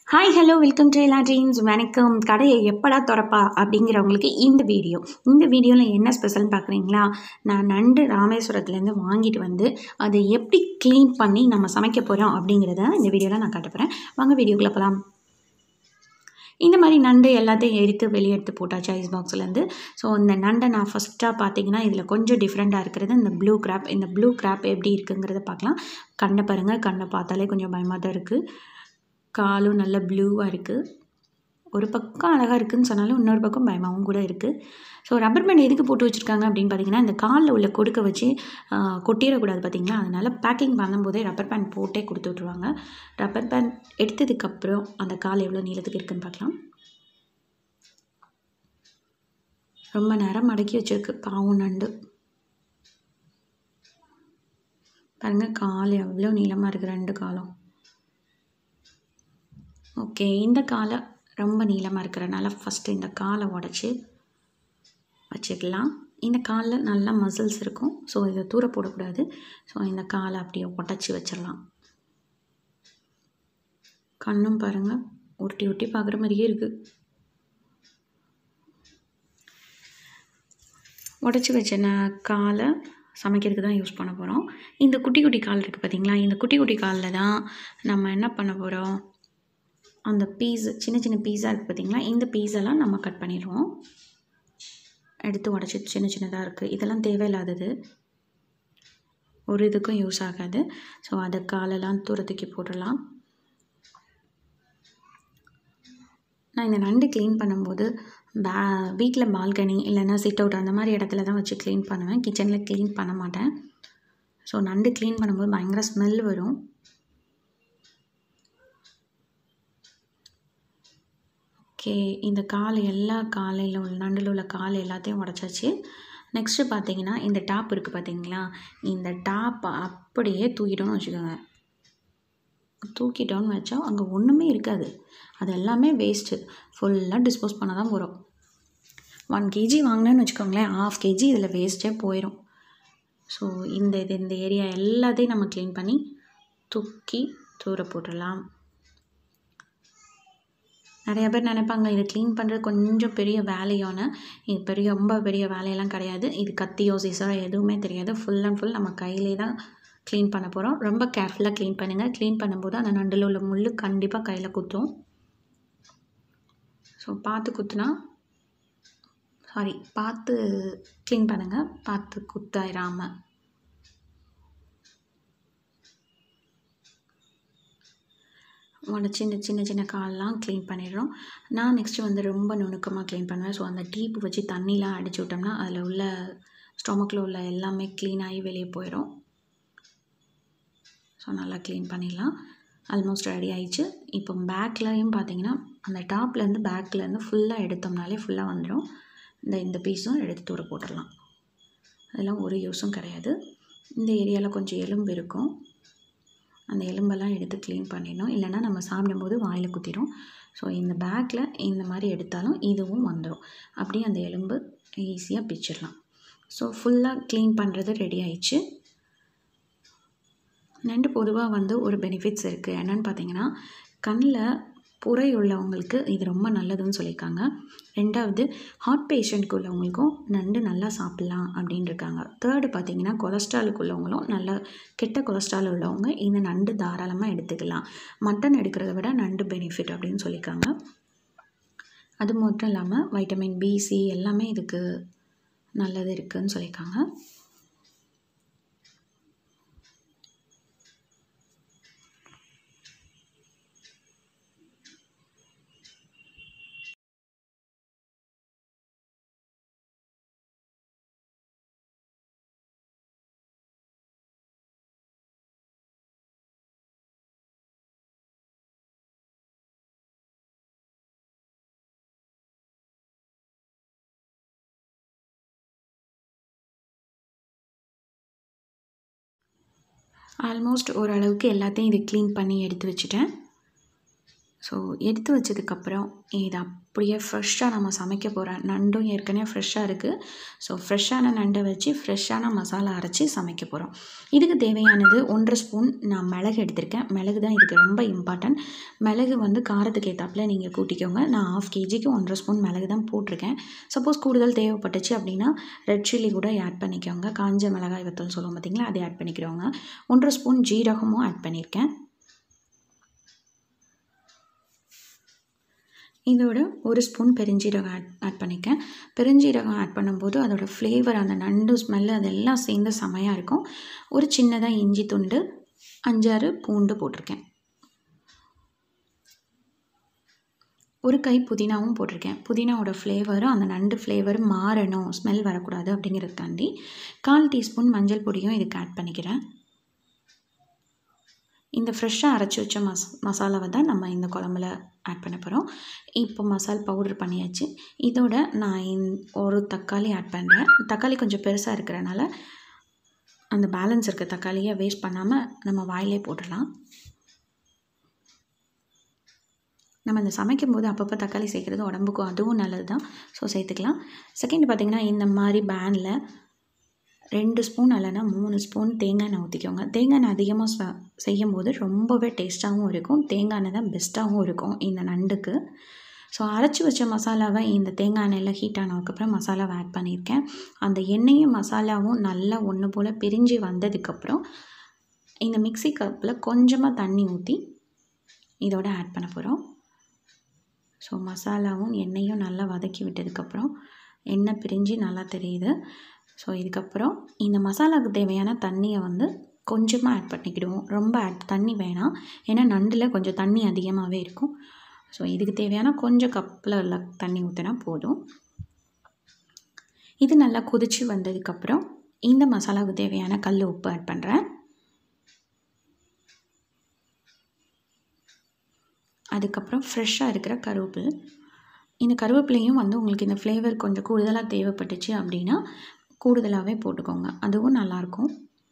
hi hello welcome to எல்லா dreams வணக்கம் கடையை எப்படா திறப்பா அப்படிங்கிறவங்களுக்கு இந்த வீடியோ இந்த வீடியோவில் என்ன ஸ்பெஷல்னு பார்க்குறீங்களா நான் நண்டு ராமேஸ்வரத்துலேருந்து வாங்கிட்டு வந்து அதை எப்படி க்ளீன் பண்ணி நம்ம சமைக்க போகிறோம் அப்படிங்கிறத இந்த வீடியோவில் நான் காட்ட போகிறேன் வாங்க வீடியோக்குள்ளே போகலாம் இந்த மாதிரி நண்டு எல்லாத்தையும் எடுத்து வெளியே எடுத்து போட்டாச்சு ஐஸ் பாக்ஸ்லேருந்து ஸோ இந்த நண்டை நான் ஃபஸ்ட்டாக பார்த்தீங்கன்னா இதில் கொஞ்சம் டிஃப்ரெண்ட்டாக இருக்கிறது இந்த ப்ளூ கிராப் இந்த ப்ளூ கிராப் எப்படி இருக்குங்கிறத பார்க்கலாம் கண்ணை பாருங்கள் கண்ணை பார்த்தாலே கொஞ்சம் பயமாக தான் இருக்குது காலும் நல்ல ப்ளூவாக இருக்குது ஒரு பக்கம் அழகாக இருக்குதுன்னு சொன்னாலும் இன்னொரு பக்கம் பயமாகவும் கூட இருக்குது ஸோ ரப்பர் பேண்ட் எதுக்கு போட்டு வச்சுருக்காங்க அப்படின்னு பார்த்தீங்கன்னா இந்த காலில் உள்ள கொடுக்க வச்சு ஆஹ், கொட்டிடக்கூடாது பார்த்தீங்களா அதனால் பேக்கிங் பண்ணும்போதே ரப்பர் பேண்ட் போட்டே கொடுத்து விட்ருவாங்க ரப்பர் பேண்ட் எடுத்ததுக்கப்புறம் அந்த கால் எவ்வளோ நீளத்துக்கு இருக்குன்னு பார்க்கலாம் ரொம்ப நேரம் மடக்கி வச்சிருக்கு பாவம் நண்டு பாருங்க கால் எவ்வளோ நீளமாக இருக்குது ரெண்டு காலம் ஓகே இந்த காலை ரொம்ப நீளமாக இருக்கிறனால ஃபஸ்ட்டு இந்த காலை உடச்சி வச்சுக்கலாம் இந்த காலில் நல்லா மசில்ஸ் இருக்கும் ஸோ இதை தூர போடக்கூடாது ஸோ இந்த காலை அப்படியே உடச்சி வச்சிடலாம் கண்ணும் பாருங்கள் உருட்டி உருட்டி பார்க்குற மாதிரியே இருக்குது உடச்சி வச்ச நான் காலை சமைக்கிறதுக்கு தான் யூஸ் பண்ண போகிறோம் இந்த குட்டி குட்டி கால் இருக்குது பார்த்தீங்களா இந்த குட்டி குட்டி காலில் தான் நம்ம என்ன பண்ண போகிறோம் அந்த பீஸ் சின்ன சின்ன பீஸாக இருக்குது பார்த்தீங்களா இந்த பீஸெல்லாம் நம்ம கட் பண்ணிடுவோம் எடுத்து உடச்சி சின்ன சின்னதாக இருக்குது இதெல்லாம் தேவையில்லாதது ஒரு இதுக்கும் யூஸ் ஆகாது ஸோ அதை காலெல்லாம் தூரத்துக்கு போடலாம் நான் இந்த நண்டு க்ளீன் பண்ணும்போது பே வீட்டில் பால்கனி இல்லைன்னா சிட் அவுட் அந்த மாதிரி இடத்துல தான் வச்சு க்ளீன் பண்ணுவேன் கிச்சனில் க்ளீன் பண்ண மாட்டேன் ஸோ நண்டு க்ளீன் பண்ணும்போது பயங்கர ஸ்மெல் வரும் ஓகே இந்த கால் எல்லா காலையில் உள்ள நண்டில் உள்ள கால் எல்லாத்தையும் உடச்சாச்சு நெக்ஸ்ட்டு பார்த்தீங்கன்னா இந்த டாப் இருக்குது பார்த்தீங்களா இந்த டாப்பை அப்படியே தூக்கிட்டோம்னு வச்சுக்கோங்க தூக்கிட்டோன்னு வச்சா அங்கே ஒன்றுமே இருக்காது அது எல்லாமே வேஸ்ட்டு ஃபுல்லாக டிஸ்போஸ் பண்ண தான் போகிறோம் ஒன் கேஜி வாங்கினேன்னு வச்சுக்கோங்களேன் ஆஃப் கேஜி இதில் வேஸ்ட்டே போயிடும் ஸோ இந்த இது இந்த ஏரியா எல்லாத்தையும் நம்ம க்ளீன் பண்ணி தூக்கி தூர போட்டுடலாம் நிறைய பேர் நினைப்பாங்க இதை க்ளீன் பண்ணுறது கொஞ்சம் பெரிய வேலையான இது பெரிய ரொம்ப பெரிய வேலையெல்லாம் கிடையாது இது கத்தியோ சிசரோ எதுவுமே தெரியாது ஃபுல் அண்ட் ஃபுல் நம்ம கையிலே தான் க்ளீன் பண்ண போகிறோம் ரொம்ப கேர்ஃபுல்லாக க்ளீன் பண்ணுங்கள் க்ளீன் பண்ணும்போது அந்த நண்டில் உள்ள முள் கண்டிப்பாக கையில் குத்தும் ஸோ பார்த்து குத்துனா சாரி பார்த்து க்ளீன் பண்ணுங்கள் பார்த்து குத்தாயிராமல் உடச்சி இந்த சின்ன சின்ன கால்லாம் க்ளீன் பண்ணிடுறோம் நான் நெக்ஸ்ட்டு வந்து ரொம்ப நுணுக்கமாக க்ளீன் பண்ணுவேன் ஸோ அந்த டீப்பு வச்சு தண்ணிலாம் அடிச்சு விட்டோம்னா அதில் உள்ள ஸ்டொமக்கில் உள்ள எல்லாமே க்ளீன் ஆகி வெளியே போயிடும் ஸோ நல்லா க்ளீன் பண்ணிடலாம் ஆல்மோஸ்ட் ரெடி ஆயிடுச்சு இப்போ பேக்லையும் பார்த்தீங்கன்னா அந்த டாப்லேருந்து பேக்லேருந்து ஃபுல்லாக எடுத்தோம்னாலே ஃபுல்லாக வந்துடும் இந்த இந்த பீஸும் எடுத்து தூர போட்டுடலாம் அதெல்லாம் ஒரு யூஸும் கிடையாது இந்த ஏரியாவில் கொஞ்சம் எலும்பு இருக்கும் அந்த எலும்பெல்லாம் எடுத்து க்ளீன் பண்ணிடணும் இல்லைன்னா நம்ம சாப்பிடும்போது வாயில் குத்திடும் ஸோ இந்த பேக்கில் இந்த மாதிரி எடுத்தாலும் இதுவும் வந்துடும் அப்படியே அந்த எலும்பு ஈஸியாக பிச்சிடலாம் ஸோ ஃபுல்லாக க்ளீன் பண்ணுறது ரெடி ஆயிடுச்சு நண்டு பொதுவாக வந்து ஒரு பெனிஃபிட்ஸ் இருக்குது என்னென்னு பார்த்தீங்கன்னா கண்ணில் புரை உள்ளவங்களுக்கு இது ரொம்ப நல்லதுன்னு சொல்லியிருக்காங்க ரெண்டாவது ஹார்ட் பேஷண்ட்க்கு உள்ளவங்களுக்கும் நண்டு நல்லா சாப்பிட்லாம் அப்படின்னு இருக்காங்க தேர்டு பார்த்தீங்கன்னா கொலஸ்ட்ராலுக்கு உள்ளவங்களும் நல்ல கெட்ட கொலஸ்ட்ரால் உள்ளவங்க இந்த நண்டு தாராளமாக எடுத்துக்கலாம் மட்டன் எடுக்கிறத விட நண்டு பெனிஃபிட் அப்படின்னு சொல்லியிருக்காங்க அது மட்டும் இல்லாமல் வைட்டமின் பி சி எல்லாமே இதுக்கு நல்லது இருக்குதுன்னு சொல்லியிருக்காங்க ஆல்மோஸ்ட் ஓரளவுக்கு எல்லாத்தையும் இது க்ளீன் பண்ணி எடுத்து வச்சுட்டேன் ஸோ எடுத்து வச்சதுக்கப்புறம் இது அப்படியே ஃப்ரெஷ்ஷாக நம்ம சமைக்க போகிறோம் நண்டும் ஏற்கனவே ஃப்ரெஷ்ஷாக இருக்குது ஸோ ஃப்ரெஷ்ஷான நண்டை வச்சு ஃப்ரெஷ்ஷான மசாலா அரைச்சி சமைக்க போகிறோம் இதுக்கு தேவையானது ஒன்றரை ஸ்பூன் நான் மிளகு எடுத்திருக்கேன் மிளகு தான் இதுக்கு ரொம்ப இம்பார்ட்டன்ட் மிளகு வந்து காரத்துக்கு ஏற்றாப்புல நீங்கள் கூட்டிக்கோங்க நான் ஆஃப் கேஜிக்கு ஒன்றரை ஸ்பூன் மிளகு தான் போட்டிருக்கேன் சப்போஸ் கூடுதல் தேவைப்பட்டுச்சு அப்படின்னா ரெட் சில்லி கூட ஆட் பண்ணிக்கோங்க காஞ்ச மிளகாய் வத்தல் சொல்லுவோம் பார்த்தீங்களா அதை ஆட் பண்ணிக்கிறோங்க ஒன்றரை ஸ்பூன் ஜீரகமும் ஆட் பண்ணியிருக்கேன் இதோட ஒரு ஸ்பூன் பெருஞ்சீரகம் ஆட் ஆட் பண்ணிக்கேன் பெருஞ்சீரகம் ஆட் பண்ணும்போது அதோட ஃப்ளேவர் அந்த நண்டு ஸ்மெல்லு அதெல்லாம் சேர்ந்து செமையாக இருக்கும் ஒரு சின்னதாக இஞ்சி துண்டு அஞ்சாறு பூண்டு போட்டிருக்கேன் ஒரு கை புதினாவும் போட்டிருக்கேன் புதினாவோட ஃப்ளேவரும் அந்த நண்டு ஃப்ளேவரும் மாறணும் ஸ்மெல் வரக்கூடாது அப்படிங்கிறதுக்காண்டி கால் டீஸ்பூன் மஞ்சள் பொடியும் இதுக்கு ஆட் பண்ணிக்கிறேன் இந்த ஃப்ரெஷ்ஷாக அரைச்சி வச்ச மஸ் மசாலாவை தான் நம்ம இந்த குழம்புல ஆட் பண்ண போகிறோம் இப்போ மசால் பவுடர் பண்ணியாச்சு இதோட நான் இந்- ஒரு தக்காளி ஆட் பண்ணுறேன் தக்காளி கொஞ்சம் பெருசாக இருக்கிறனால அந்த பேலன்ஸ் இருக்க தக்காளியை வேஸ்ட் பண்ணாமல் நம்ம வாயிலே போட்டுடலாம் நம்ம இந்த சமைக்கும் போது அப்பப்போ தக்காளி சேர்க்குறது உடம்புக்கும் அதுவும் நல்லது தான் ஸோ சேர்த்துக்கலாம் செகண்ட் பார்த்திங்கன்னா இந்த மாதிரி பேனில் ரெண்டு ஸ்பூன் இல்லைன்னா மூணு ஸ்பூன் தேங்காய் எண்ணெய் ஊற்றிக்கோங்க தேங்காய் எண்ணெய் அதிகமாக ச செய்யும் போது ரொம்பவே டேஸ்ட்டாகவும் இருக்கும் தேங்காய் எண்ணெய் தான் பெஸ்ட்டாகவும் இருக்கும் இந்த நண்டுக்கு ஸோ அரைச்சி வச்ச மசாலாவை இந்த தேங்காய் எண்ணெயில் ஹீட் ஆனதுக்கப்புறம் மசாலாவை ஆட் பண்ணியிருக்கேன் அந்த எண்ணெயும் மசாலாவும் நல்லா ஒன்று போல் பிரிஞ்சு வந்ததுக்கப்புறம் இந்த மிக்ஸி கப்பில் கொஞ்சமாக தண்ணி ஊற்றி இதோட ஆட் பண்ண போகிறோம் ஸோ மசாலாவும் எண்ணெயும் நல்லா வதக்கி விட்டதுக்கப்புறம் எண்ணெய் பிரிஞ்சு நல்லா தெரியுது ஸோ இதுக்கப்புறம் இந்த மசாலாவுக்கு தேவையான தண்ணியை வந்து கொஞ்சமாக ஆட் பண்ணிக்கிடுவோம் ரொம்ப ஆட் தண்ணி வேணாம் ஏன்னா நண்டில் கொஞ்சம் தண்ணி அதிகமாகவே இருக்கும் ஸோ இதுக்கு தேவையான கொஞ்சம் கப்பில் உள்ள தண்ணி ஊற்றினா போதும் இது நல்லா கொதிச்சு வந்ததுக்கப்புறம் இந்த மசாலாவுக்கு தேவையான கல் உப்பு ஆட் பண்ணுறேன் அதுக்கப்புறம் ஃப்ரெஷ்ஷாக இருக்கிற கருவேப்பில் இந்த கருவேப்பிலையும் வந்து உங்களுக்கு இந்த ஃப்ளேவர் கொஞ்சம் கூடுதலாக தேவைப்பட்டுச்சு அப்படின்னா கூடுதலாகவே போட்டுக்கோங்க அதுவும் நல்லாயிருக்கும்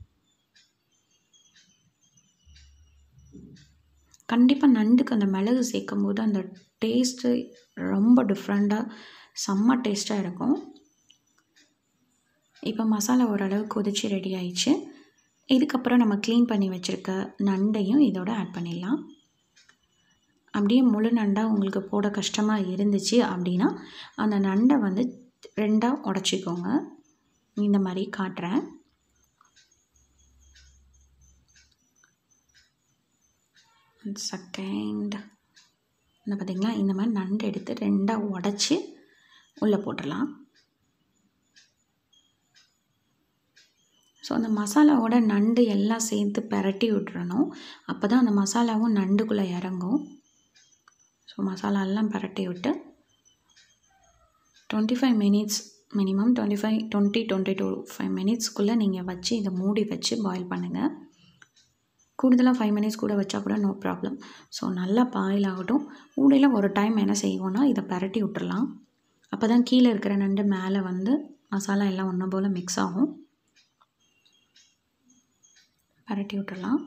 கண்டிப்பாக நண்டுக்கு அந்த மிளகு சேர்க்கும் போது அந்த டேஸ்ட்டு ரொம்ப டிஃப்ரெண்ட்டாக செம்ம டேஸ்ட்டாக இருக்கும் இப்போ மசாலா ஓரளவு கொதிச்சு ரெடி ஆயிடுச்சு இதுக்கப்புறம் நம்ம க்ளீன் பண்ணி வச்சுருக்க நண்டையும் இதோட ஆட் பண்ணிடலாம் அப்படியே முழு நண்டாக உங்களுக்கு போட கஷ்டமாக இருந்துச்சு அப்படின்னா அந்த நண்டை வந்து ரெண்டாக உடச்சிக்கோங்க இந்த மாதிரி காட்டுறேன் செகண்ட் இந்த பார்த்தீங்களா இந்த மாதிரி நண்டு எடுத்து ரெண்டாக உடச்சி உள்ளே போட்டுடலாம் ஸோ அந்த மசாலாவோட நண்டு எல்லாம் சேர்த்து பிரட்டி விட்டுறணும் அப்போ தான் அந்த மசாலாவும் நண்டுக்குள்ளே இறங்கும் ஸோ மசாலா எல்லாம் பிரட்டி விட்டு twenty five minutes minimum twenty five twenty twenty two five மினிட்ஸ்க்குள்ளே நீங்கள் வச்சு இதை மூடி வச்சு பாயில் பண்ணுங்கள் கூடுதலாக ஃபைவ் மினிட்ஸ் கூட வச்சா கூட நோ ப்ராப்ளம் ஸோ நல்லா பாயில் ஆகட்டும் ஊடையில் ஒரு டைம் என்ன செய்வோன்னா இதை பிரட்டி விட்டுறலாம் அப்போ தான் கீழே இருக்கிற நண்டு மேலே வந்து மசாலா எல்லாம் ஒன்று போல் மிக்ஸ் ஆகும் பரட்டி விட்டுறலாம்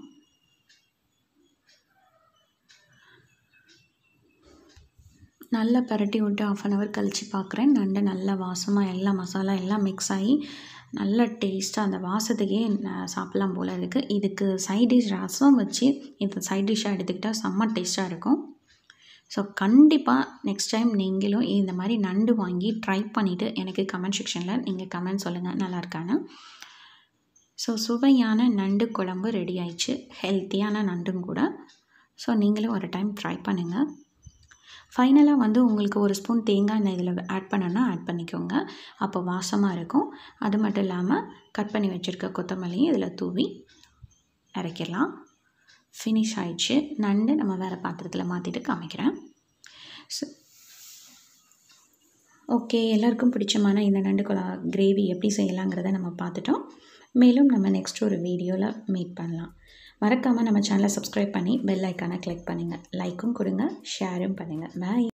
நல்லா பரட்டி விட்டு ஆஃப் அன் ஹவர் கழித்து பார்க்குறேன் நண்டு நல்லா வாசமாக எல்லா மசாலா எல்லாம் மிக்ஸ் ஆகி நல்ல டேஸ்ட்டாக அந்த வாசத்துக்கே நான் சாப்பிட்லாம் போல் இருக்குது இதுக்கு சைட் டிஷ் ரசம் வச்சு இது சைட் டிஷ்ஷாக எடுத்துக்கிட்டால் செம்ம டேஸ்ட்டாக இருக்கும் ஸோ கண்டிப்பாக நெக்ஸ்ட் டைம் நீங்களும் இந்த மாதிரி நண்டு வாங்கி ட்ரை பண்ணிவிட்டு எனக்கு கமெண்ட் செக்ஷனில் நீங்கள் கமெண்ட் சொல்லுங்கள் நல்லா இருக்கான்னு ஸோ சுவையான நண்டு குழம்பு ரெடி ஆயிடுச்சு ஹெல்த்தியான நண்டும் கூட ஸோ நீங்களும் ஒரு டைம் ட்ரை பண்ணுங்கள் ஃபைனலாக வந்து உங்களுக்கு ஒரு ஸ்பூன் தேங்காய் எண்ணெய் இதில் ஆட் பண்ணணும்னா ஆட் பண்ணிக்கோங்க அப்போ வாசமாக இருக்கும் அது மட்டும் இல்லாமல் கட் பண்ணி வச்சுருக்க கொத்தமல்லியும் இதில் தூவி இறக்கிடலாம் ஃபினிஷ் ஆயிடுச்சு நண்டு நம்ம வேறு பாத்திரத்தில் மாற்றிட்டு காமிக்கிறேன் ஓகே எல்லாருக்கும் பிடிச்சமான இந்த நண்டு குழா கிரேவி எப்படி செய்யலாங்கிறத நம்ம பார்த்துட்டோம் மேலும் நம்ம நெக்ஸ்ட் ஒரு வீடியோவில் மீட் பண்ணலாம் மறக்காமல் நம்ம சேனலை சப்ஸ்கிரைப் பண்ணி பெல் ஐக்கானை கிளிக் பண்ணுங்கள் லைக்கும் கொடுங்க ஷேரும் பண்ணுங்கள் பாய்